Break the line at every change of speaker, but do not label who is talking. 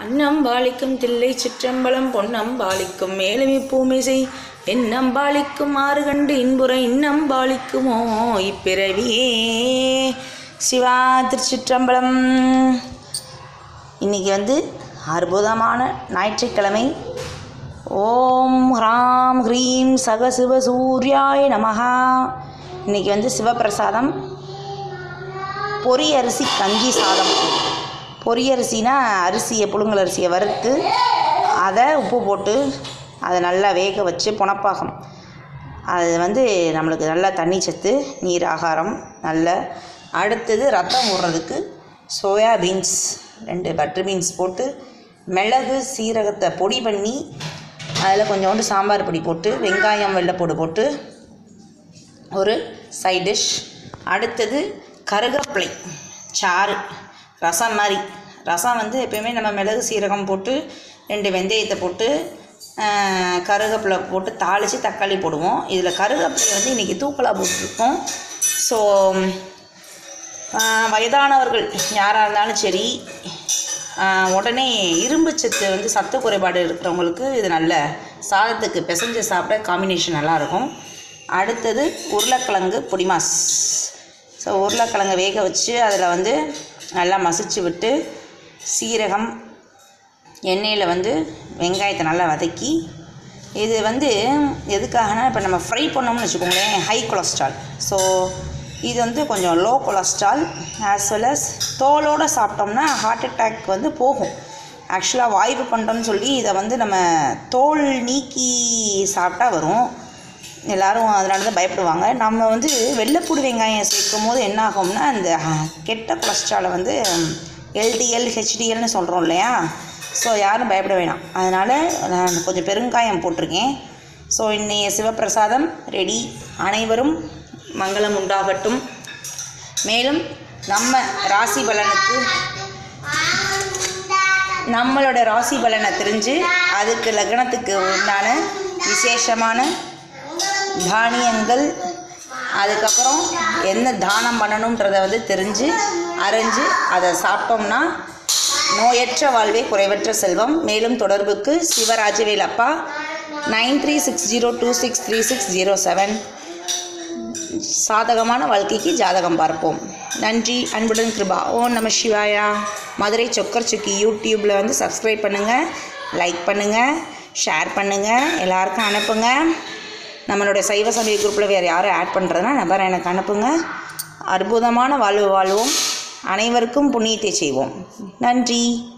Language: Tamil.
அன்னம்பாளிக்கும் தில்லை சிற்றம்பலம் பொன்னம்பாளிக்கும் மேலுமி பூமிசை என்னம்பாளிக்கும் ஆறு கண்டு இன்புற இன்னம்பாளிக்குமோ இப்பிறவியே சிவா திருச்சிற்றம்பலம் இன்னைக்கு வந்து அற்புதமான ஞாயிற்றுக்கிழமை ஓம் ஹ்ராம் ஹ்ரீம் சகசிவ சூர்யாய நமஹா இன்னைக்கு வந்து சிவபிரசாதம் பொரி அரிசி கஞ்சி சாதம் பொரி அரிசினா அரிசியை புழுங்கல் அரிசியை வறுத்து அதை உப்பு போட்டு அதை நல்லா வேக வச்சு புனப்பாகம் அது வந்து நம்மளுக்கு நல்லா தண்ணி சத்து நீர் ஆகாரம் நல்ல அடுத்தது ரத்தம் ஊடுறதுக்கு சோயா பீன்ஸ் ரெண்டு பட்டர் பீன்ஸ் போட்டு மிளகு சீரகத்தை பொடி பண்ணி அதில் கொஞ்சோண்டு சாம்பார் பொடி போட்டு வெங்காயம் வெள்ளைப்பூடு போட்டு ஒரு சைட் டிஷ் அடுத்தது கருகப்பிலை சாறு ரசம் மாதிரி ரசம் வந்து எப்பயுமே நம்ம மிளகு சீரகம் போட்டு ரெண்டு வெந்தயத்தை போட்டு ஆஹ், கருவேப்பிலை போட்டு தாளித்து தக்காளி போடுவோம் இதில் கருவேப்பிலை வந்து இன்றைக்கி தூக்கலாக போட்டிருக்கோம் ஸோ வயதானவர்கள் யாராக இருந்தாலும் சரி ஆஹ், உடனே இரும்பு சத்து வந்து சத்து குறைபாடு இருக்கிறவங்களுக்கு இது நல்ல சாதத்துக்கு பிசைஞ்சு சாப்பிட காம்பினேஷன் நல்லாயிருக்கும் அடுத்தது உருளைக்கிழங்கு பொடிமாஸ் ஸோ உருளைக்கிழங்கை வேக வச்சு அதில் வந்து நல்லா மசிச்சு விட்டு சீரகம் எண்ணெயில் வந்து வெங்காயத்தை நல்லா வதக்கி இது வந்து எதுக்காகனா இப்போ நம்ம ஃப்ரை பண்ணோம்னு வச்சுக்கோங்களேன் ஹை கொலஸ்ட்ரால் ஸோ இது வந்து கொஞ்சம் low cholesterol as well as தோலோடு சாப்பிட்டோம்னா ஹார்ட் அட்டாக் வந்து போகும் ஆக்சுவலாக வாய்வு பண்ணுறோன்னு சொல்லி இதை வந்து நம்ம தோல் நீக்கி சாப்பிட்டா வரும் எல்லாரும் அதனால தான் பயப்படுவாங்க நம்ம வந்து வெள்ளைப்பூடு வெங்காயம் சேர்க்கும் போது என்ன ஆகும்னா அந்த அஹ், கெட்ட கொலஸ்ட்ராலை வந்து எல்டிஎல் ஹெச்டிஎல்னு சொல்கிறோம் இல்லையா ஸோ யாரும் பயப்பட வேணாம் அதனால் நான் கொஞ்சம் பெருங்காயம் போட்டிருக்கேன் ஸோ இன்னைய சிவப்பிரசாதம் ரெடி அனைவரும் மங்களம் உண்டாகட்டும் மேலும் நம்ம ராசி பலனுக்கு நம்மளோட ராசி பலனை தெரிஞ்சு அதுக்கு லக்னத்துக்கு உண்டான விசேஷமான தானியங்கள் அதுக்கப்புறம் என்ன தானம் பண்ணணுன்றதை வந்து தெரிஞ்சு அறிஞ்சு அதை சாப்பிட்டோம்னா நோயற்ற வாழ்வே குறைவற்ற செல்வம் மேலும் தொடர்புக்கு சிவராஜவேல் அப்பா nine three six zero two six three six zero seven சாதகமான வாழ்க்கைக்கு ஜாதகம் பார்ப்போம் நன்றி அன்புடன் கிருபா ஓம் நம சிவாயா மதுரை சொக்கர் சுக்கி யூடியூப்பில் வந்து சப்ஸ்கிரைப் பண்ணுங்கள் லைக் பண்ணுங்கள் ஷேர் பண்ணுங்கள் எல்லாருக்கும் அனுப்புங்க நம்மளோட சைவ சமய குரூப்பில் வேறு யாரும் ஆட் பண்ணுறதுனா நபரை எனக்கு அனுப்புங்க அற்புதமான வாழ்வு வாழ்வோம் அனைவருக்கும் புண்ணியத்தை செய்வோம் நன்றி